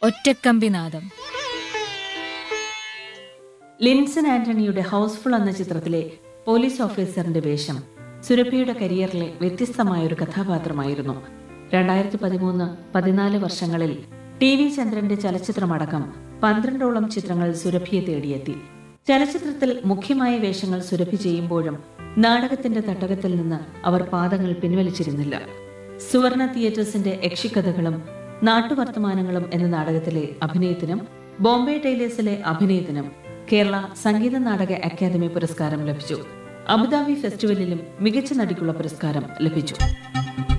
ഒറ്റക്കമ്പിനാദം ലിൻസൺ ആന്റണിയുടെ ഹൗസ്ഫുൾ എന്ന ചിത്രത്തിലെ പോലീസ് ഓഫീസറിന്റെ വേഷം സുരഭിയുടെ കരിയറിലെ വ്യത്യസ്തമായ ഒരു കഥാപാത്രമായിരുന്നു രണ്ടായിരത്തി പതിമൂന്ന് പതിനാല് വർഷങ്ങളിൽ ടി വി ചന്ദ്രന്റെ ചലച്ചിത്രമടക്കം പന്ത്രണ്ടോളം ചിത്രങ്ങൾ സുരഭിയെ തേടിയെത്തി ചലച്ചിത്രത്തിൽ മുഖ്യമായ വേഷങ്ങൾ സുരഭി ചെയ്യുമ്പോഴും നാടകത്തിന്റെ തട്ടകത്തിൽ നിന്ന് അവർ പാദങ്ങൾ പിൻവലിച്ചിരുന്നില്ല സുവർണ തിയേറ്റേഴ്സിന്റെ യക്ഷിക്കഥകളും നാട്ടുവർത്തമാനങ്ങളും എന്ന നാടകത്തിലെ അഭിനയത്തിനും ബോംബെ ടൈലേഴ്സിലെ അഭിനയത്തിനും കേരള സംഗീത നാടക അക്കാദമി പുരസ്കാരം ലഭിച്ചു അബുദാബി ഫെസ്റ്റിവലിലും മികച്ച നടിക്കുള്ള പുരസ്കാരം ലഭിച്ചു